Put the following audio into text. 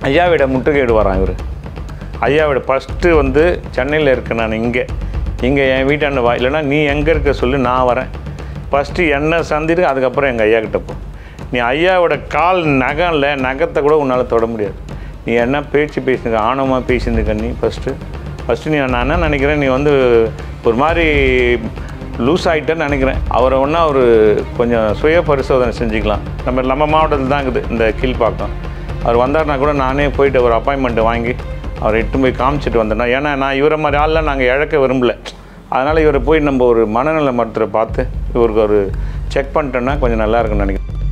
ஐயாவிட முற்றுகையிடு வரான் இவர் ஐயாவோட ஃபஸ்ட்டு வந்து சென்னையில் இருக்கேன் நான் இங்கே இங்கே என் வீட்டாண்ட வா இல்லைன்னா நீ எங்கே இருக்க சொல்லி நான் வரேன் ஃபஸ்ட்டு என்னை சந்திட்டு அதுக்கப்புறம் எங்கள் ஐயா கிட்ட போ நீ ஐயாவோட கால் நகம் இல்லை நகத்தை கூட உன்னால் தொட முடியாது நீ என்ன பேச்சு பேசினுக்க ஆணவமாக பேசியிருந்துக்க நீ ஃபஸ்ட்டு ஃபஸ்ட்டு நீ நான் என்ன நினைக்கிறேன் நீ வந்து ஒரு மாதிரி லூஸ் ஆகிட்டேன்னு நினைக்கிறேன் அவரை ஒன்றா ஒரு கொஞ்சம் சுய பரிசோதனை செஞ்சுக்கலாம் நம்ம நம்ம மாவட்டத்தில் தான் இருக்குது இந்த கீழ்ப்பாக்கம் அவர் வந்தார்னா கூட நானே போயிட்டு ஒரு அப்பாயின்மெண்ட்டு வாங்கி அவரை இட்டு போய் காமிச்சிட்டு வந்தேன்னா ஏன்னா நான் இவரை மாதிரி ஆள்லாம் நாங்கள் இழக்க விரும்பல அதனால் இவரை போய் நம்ம ஒரு மனநல மருத்துவரை பார்த்து இவருக்கு ஒரு செக் பண்ணிட்டோன்னா கொஞ்சம் நல்லா இருக்கும்னு நினைக்கிறேன்